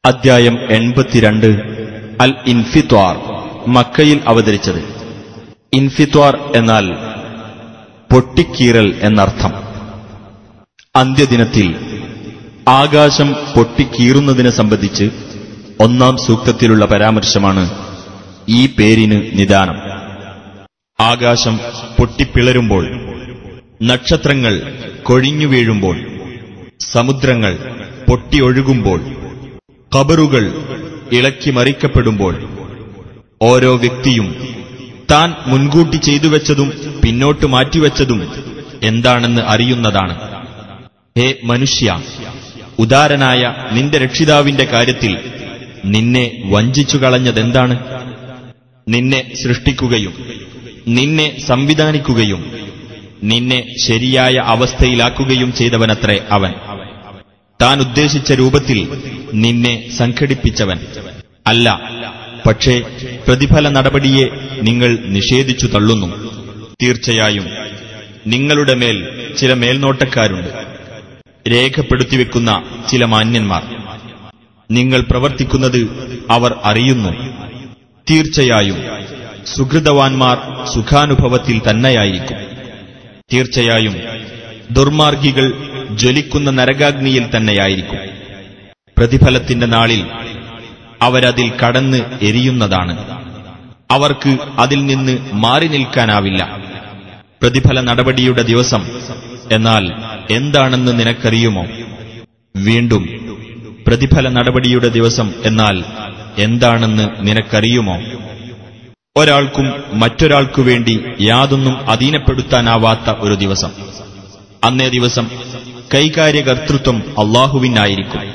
അദ്ധ്യായം എൺപത്തിരണ്ട് അൽ ഇൻഫിത്വാർ മക്കയിൽ അവതരിച്ചത് ഇൻഫിത്വാർ എന്നാൽ പൊട്ടിക്കീറൽ എന്നർത്ഥം അന്ത്യദിനത്തിൽ ആകാശം പൊട്ടിക്കീറുന്നതിനെ സംബന്ധിച്ച് ഒന്നാം സൂക്തത്തിലുള്ള പരാമർശമാണ് ഈ പേരിന് നിദാനം ആകാശം പൊട്ടിപ്പിളരുമ്പോൾ നക്ഷത്രങ്ങൾ കൊഴിഞ്ഞു വീഴുമ്പോൾ സമുദ്രങ്ങൾ പൊട്ടിയൊഴുകുമ്പോൾ കബറുകൾ ഇളക്കി മറിക്കപ്പെടുമ്പോൾ ഓരോ വ്യക്തിയും താൻ മുൻകൂട്ടി ചെയ്തു വെച്ചതും പിന്നോട്ട് മാറ്റിവെച്ചതും എന്താണെന്ന് അറിയുന്നതാണ് ഹേ മനുഷ്യ ഉദാരനായ നിന്റെ രക്ഷിതാവിന്റെ കാര്യത്തിൽ നിന്നെ വഞ്ചിച്ചു കളഞ്ഞതെന്താണ് നിന്നെ സൃഷ്ടിക്കുകയും നിന്നെ സംവിധാനിക്കുകയും നിന്നെ ശരിയായ അവസ്ഥയിലാക്കുകയും ചെയ്തവനത്രേ അവൻ താൻ ഉദ്ദേശിച്ച രൂപത്തിൽ നിന്നെ സംഘടിപ്പിച്ചവൻ അല്ല പക്ഷേ പ്രതിഫല നടപടിയെ നിങ്ങൾ നിഷേധിച്ചു തള്ളുന്നു തീർച്ചയായും നിങ്ങളുടെ മേൽ ചില മേൽനോട്ടക്കാരുണ്ട് രേഖപ്പെടുത്തിവെക്കുന്ന ചില മാന്യന്മാർ നിങ്ങൾ പ്രവർത്തിക്കുന്നത് അവർ അറിയുന്നു തീർച്ചയായും സുഹൃതവാൻമാർ സുഖാനുഭവത്തിൽ തന്നെയായിരിക്കും തീർച്ചയായും ദുർമാർഗികൾ ജ്വലിക്കുന്ന നരകാഗ്നിയിൽ തന്നെയായിരിക്കും പ്രതിഫലത്തിന്റെ നാളിൽ അവരതിൽ കടന്ന് എരിയുന്നതാണ് അവർക്ക് അതിൽ നിന്ന് മാറി നിൽക്കാനാവില്ല പ്രതിഫല നടപടിയുടെ ദിവസം എന്നാൽ എന്താണെന്ന് നിനക്കറിയുമോ വീണ്ടും പ്രതിഫല നടപടിയുടെ ദിവസം എന്നാൽ എന്താണെന്ന് നിനക്കറിയുമോ ഒരാൾക്കും മറ്റൊരാൾക്കു വേണ്ടി യാതൊന്നും അധീനപ്പെടുത്താനാവാത്ത ഒരു ദിവസം അന്നേ ദിവസം കൈകാര്യകർത്തൃത്വം അള്ളാഹുവിനായിരിക്കും